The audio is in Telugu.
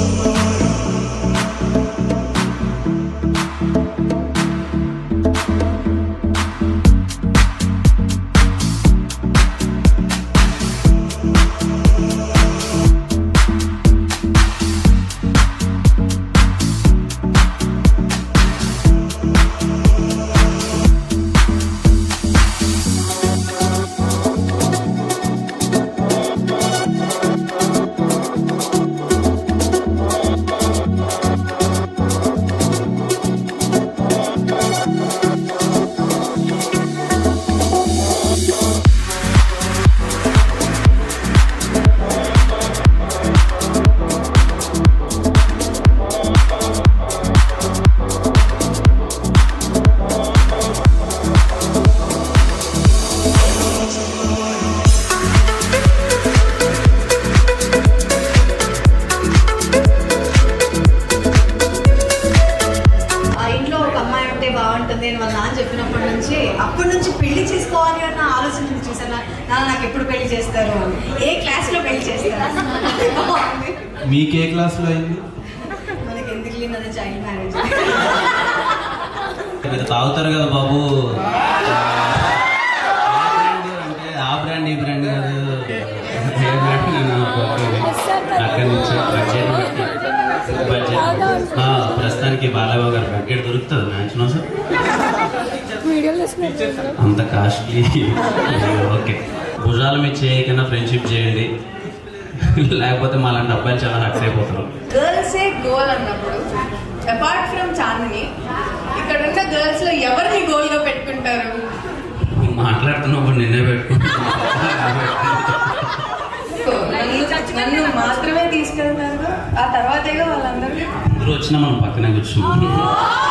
ఆ ఇంట్లో ఒక అమ్మాయి ఉంటే బాగుంటుంది అని వాళ్ళ నాన్న చెప్పినప్పటి నుంచి అప్పటి నుంచి పెళ్లి చేసుకోవాలి అన్న ఆలోచన ఉంది చూసాను నాన్న నాకు ఎప్పుడు పెళ్లి చేస్తారు ఏ క్లాస్ లో పెళ్లి చేస్తారు బాగుంది. మీకు ఏ క్లాస్లో అయింది మనకి ఎందుకు లేనది చైల్డ్ మ్యారేజ్ మీరు తాగుతారు కదా బాబు అంటే ఆ బ్రాండ్ ఈ బ్రాండ్ కాదు ఏ బ్రాండ్ నేను అనుకోలేదు. అక్కడి నుంచి బడ్జెట్ బట్టి బడ్జెట్ ఆ, ప్రస్తుతానికి బాలయ్య గారు బడ్జెట్ దొరుకుతుంది మ్యాన్షన్ సార్ అంత కాస్ట్లీ ఓకే భుజాల మీద చేయకన్నా ఫ్రెండ్షిప్ చేయండి లేకపోతే మాలాంటి అబ్బాయిలు చాలా హక్స్ అయిపోతారు గర్ల్సే గోల్ అన్నప్పుడు అపార్ట్ ఫ్రమ్ చాందిని ఇక్కడ ఉన్న గర్ల్స్ లో ఎవరిని గోల్ గా పెట్టుకుంటారు మాట్లాడుతున్నప్పుడు నిన్నే పెట్టుకుంటున్నా సో, నన్ను నన్ను మాత్రమే తీసుకెళ్తారు ఆ తర్వాతేగా వాళ్ళందరూ అందరూ వచ్చినా మనం పక్కనే కూర్చున్నాం